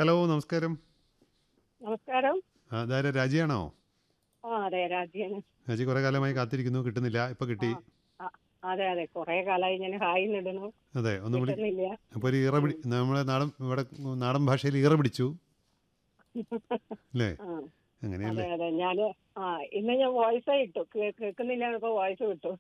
Hello നമസ്കാരം നമസ്കാരം ആ, ഇതാരാ രാജിയാണോ ആ അതെ രാജിയാണ് രാജി കുറേ കാലമായി കാത്തിരിക്കുന്നു കിട്ടുന്നില്ല ഇപ്പൊ കിട്ടി ആ, അതെ അതെ കുറെ കാലമായി ഞാൻ ഹായ് നിടണു അതെ ഒന്ന് വിളി കിട്ടുന്നില്ല അപ്പോൾ ഒരു ഈറ പിടി നമ്മളെ നാടൻ ഇവിടെ നാടൻ ഭാഷയിൽ ഈറ പിടിച്ചു അല്ലേ ആ, അങ്ങനെയല്ലേ അതെ അതെ ഞാന് ആ ഇന്ന് ഞാൻ വോയിസ് ഇട്ടു കേ- കേൾക്കുന്നില്ല ഇപ്പൊ വോയിസ് കിട്ടു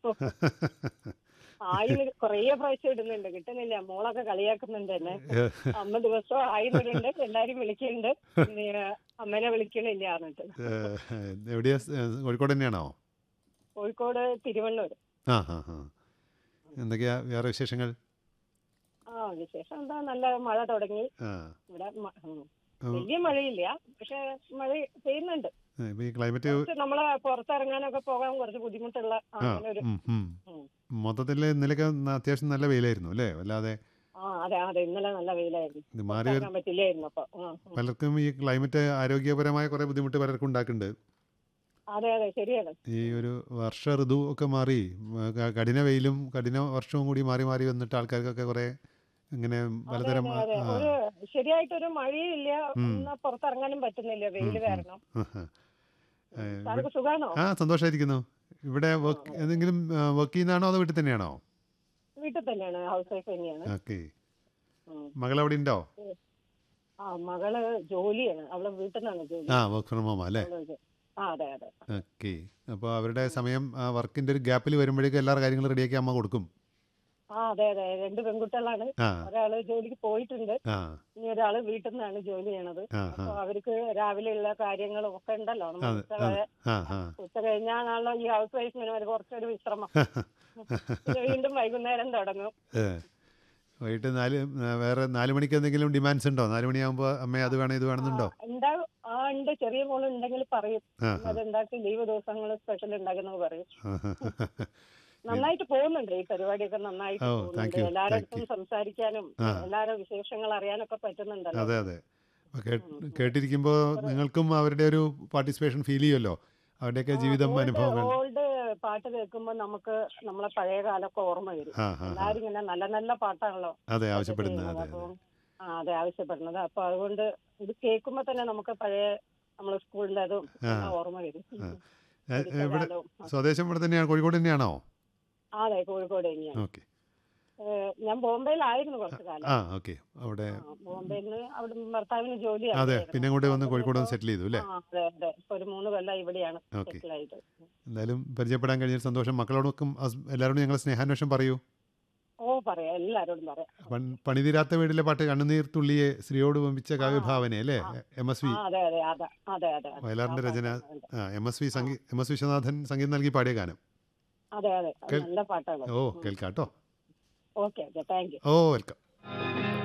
ആയി കൊറേ പ്രാവശ്യം ഇടുന്നുണ്ട് കിട്ടുന്നില്ല മോളൊക്കെ കളിയാക്കുന്നുണ്ട് എന്നെ അമ്മ ദിവസവും ആയി ഇടുന്നുണ്ട് എല്ലാരും വിളിക്കുന്നുണ്ട് നീ, അമ്മനെ വിളിക്കണില്ല എന്നിട്ട് ഏ, എവിടെയാ ഏ, കോഴിക്കോട് തന്നെയാണോ കോഴിക്കോട് തിരുവണ്ണൂർ ആ ആ ആ എന്തൊക്കെയാ വേറെ വിശേഷങ്ങൾ ആ വിശേഷം എന്താ നല്ല മഴ തുടങ്ങി ആ ഇവിടെ മ- ഉം. ഉം. വലിയ മഴയില്ല പക്ഷെ മഴ പെയ്യുന്നുണ്ട് ഇപ്പൊ ഈ ക്ലൈമറ്റ് കുറച്ച് നമ്മള് പുറത്തിറങ്ങാനൊക്കെ പോകാൻ കുറച്ച് ബുദ്ധിമുട്ടുള്ള ആ അങ്ങനെ ഒരു ഉം, ഉം. ഉം. മൊത്തത്തിൽ ഇന്നലെയൊക്കെ ന- അത്യാവശ്യം നല്ല വെയിലായിരുന്നു അല്ലേ അല്ലാതെ ആ അതെ അതെ ഇന്നലെ നല്ല വെയിലായിരുന്നു ഇത് മാറി വരും ഇറങ്ങാൻ പറ്റില്ലായിരുന്നു അപ്പൊ ആ, ഉം. പലർക്കും ഈ ക്ലൈമറ്റ് ആരോഗ്യപരമായ കുറേ ബുദ്ധിമുട്ട് പലർക്കും ഉണ്ടാക്കുന്നുണ്ട് അതെ അതെ ശരിയാണ് ഈ ഒരു വർഷ ഋതു ഒക്കെ മാറി ഉം, ക- കഠിന വെയിലും കഠിന വർഷവും കൂടി മാറി മാറി വന്നിട്ട് ആൾക്കാർക്കൊക്കെ കുറെ ഇങ്ങനെ അതെ പലതരം അതെ അതെ ആ, ഒരു ശരിയായിട്ടൊരു മഴയില്ല ഉം. എന്നാ പുറത്തിറങ്ങാനും പറ്റുന്നില്ല വെയില് ഉം. കാരണം ആ, ഏ, സാർക്ക് സുഖാണോ ആ സന്തോഷമായിരിക്കുന്നു ഇവിടെ വർക്ക് എന്തെങ്കിലും വർക്ക് ചെയ്യുന്നതാണോ അതോ വീട്ടിൽ തന്നെയാണോ വീട്ടിൽ തന്നെയാണ് ഹൗസ് വൈഫ് തന്നെയാണ് ഓക്കെ ഉം. മകൾ അവിടെ ഉണ്ടോ ആ മകള് ജോലിയാണ് അവളെ വീട്ടിൽ നിന്നാണ് ജോലി ആ വർക്ക് ഫ്രം ഹോം അല്ലേ അവള് ഇത്. ആ അതെ അതെ ഓക്കെ അപ്പോൾ അവരുടെ സമയം വർക്കിൻ്റെ ഒരു ഗ്യാപ്പിൽ വരുമ്പോഴേക്കും എല്ലാ കാര്യങ്ങളും റെഡിയാക്കി അമ്മ കൊടുക്കും ആ അതെ അതെ രണ്ട് പെൺകുട്ടികളാണ് ആ ഒരാള് ജോലിക്ക് പോയിട്ടുണ്ട് ആ ഇനി ഒരാള് വീട്ടിൽ നിന്നാണ് ജോലി ചെയ്യണത് ആ ആ അപ്പൊ അവർക്ക് രാവിലെയുള്ള കാര്യങ്ങളും ഒക്കെ ഉണ്ടല്ലോ നമ്മൾ അതെ ഉച്ച അതെ വരെ- ആ ആ ഉച്ച കഴിഞ്ഞാണല്ലോ ഈ ഹൗസ് വൈഫിന് ഒരു കുറച്ചൊരു വിശ്രമം പിന്നെ വീണ്ടും വൈകുന്നേരം തുടങ്ങും ഏ. വൈകിട്ട് നാല് ആ, വേറെ നാല് മണിക്ക് എന്തെങ്കിലും ഡിമാൻഡ്സ് ഉണ്ടോ നാല് മണിയാകുമ്പോൾ അമ്മ അത് വേണം ഇത് വേണമെന്നുണ്ടോ ഉണ്ടാവും ആ ഉണ്ട് ചെറിയ മോള് ഉണ്ടെങ്കിൽ പറയും ആ അത് ഉണ്ടാക്കി ലീവ് ദിവസങ്ങൾ സ്പെഷ്യൽ ഉണ്ടാക്കുന്നത് പറയും ആ, ആ, നന്നായിട്ട് പോകുന്നുണ്ട് ഈ പരിപാടിയൊക്കെ നന്നായിട്ട് ഓ, പോകുന്നുണ്ട് thank you, എല്ലാവരുടെ thank അടുത്തും സംസാരിക്കാനും ആ. എല്ലാവരുടെ വിശേഷങ്ങൾ അറിയാനൊക്കെ പറ്റുന്നുണ്ടല്ലോ അതെ അതെ അപ്പോൾ കേട്ടിരിക്കുമ്പോൾ നിങ്ങൾക്കും അവരുടെ ഒരു പാർട്ടിസിപ്പേഷൻ ഫീൽ ചെയ്യുമല്ലോ അവരുടെയൊക്കെ ജീവിതം അനുഭവങ്ങൾ ഓൾഡ് പാട്ട് കേൾക്കുമ്പോ നമുക്ക് നമ്മളെ പഴയ കാലമൊക്കെ ഓർമ്മ വരും ആ ആ ആ. എല്ലാരും ഇങ്ങനെ നല്ല നല്ല പാട്ടാണല്ലോ അതെ ആവശ്യപ്പെടുന്നത് ചെയ്യുന്നത്. അതെ അതെ അപ്പം ആ അതെ ആവശ്യപ്പെടുന്നത് അപ്പൊ അതുകൊണ്ട് ഇത് കേൾക്കുമ്പോ തന്നെ നമുക്ക് പഴയ നമ്മളെ സ്കൂളിന്റെ അതും ആ. എല്ലാം ഓർമ്മ വരും ആ. ഏ, പഠിച്ച ഇവിടെ കാലവും. സ്വദേശം ഇവിടെ തന്നെയാണ് കോഴിക്കോട് തന്നെയാണോ ആ, അതെ കോഴിക്കോട് തന്നെയാണ് ഓക്കെ ഏഹ് ഞാൻ ബോംബെയിലായിരുന്നു കുറച്ച് കാലം ആ ഓക്കെ അവിടെ ആ, ബോംബെയിൽ നിന്ന് അവിടെ ഭർത്താവിന് ജോലി അതെ അവിടെയായിരുന്നു. പിന്നെ ഇങ്ങോട്ട് വന്ന് അപ്പൊ കോഴിക്കോട് വന്ന് ഇപ്പോ- സെറ്റിൽ ചെയ്തു അല്ലേ ആ, അതെ അതെ ഇപ്പൊ ഒരു മൂന്ന് കൊല്ലം ഇവിടെയാണ് ഓക്കെ സെറ്റിൽ ആയിട്ട് എന്തായാലും പരിചയപ്പെടാൻ കഴിഞ്ഞ സന്തോഷം മക്കളോടൊപ്പം ഹസ്- എല്ലാവരോടും ഞങ്ങൾ സ്നേഹാന്വേഷണം പറയൂ ഓ പറയാം എല്ലാരോടും പറയാം പൺ- പണിതീരാത്ത വീടിലെ പാട്ട് കണ്ണുനീർ തുള്ളിയെ സ്ത്രീയോട് വമ്പിച്ച കാവ്യഭാവന അല്ലേ എം എസ് വി ആ അതെ അതെ അതെ അതെ അതെ അതെ. വയലാറിന്റെ ആ രചന പാട്ടുണ്ട്. ആ എം എസ് വി സംഗീ എം എസ് വിശ്വനാഥൻ സംഗീതം നൽകി പാടിയ ഗാനം അതെ അതെ അത് കേൾ- നല്ല പാട്ടാണ് ഓ കേൾക്കാട്ടോ ഓക്കെ ഓക്കെ താങ്ക് യു ഓ വെൽക്കം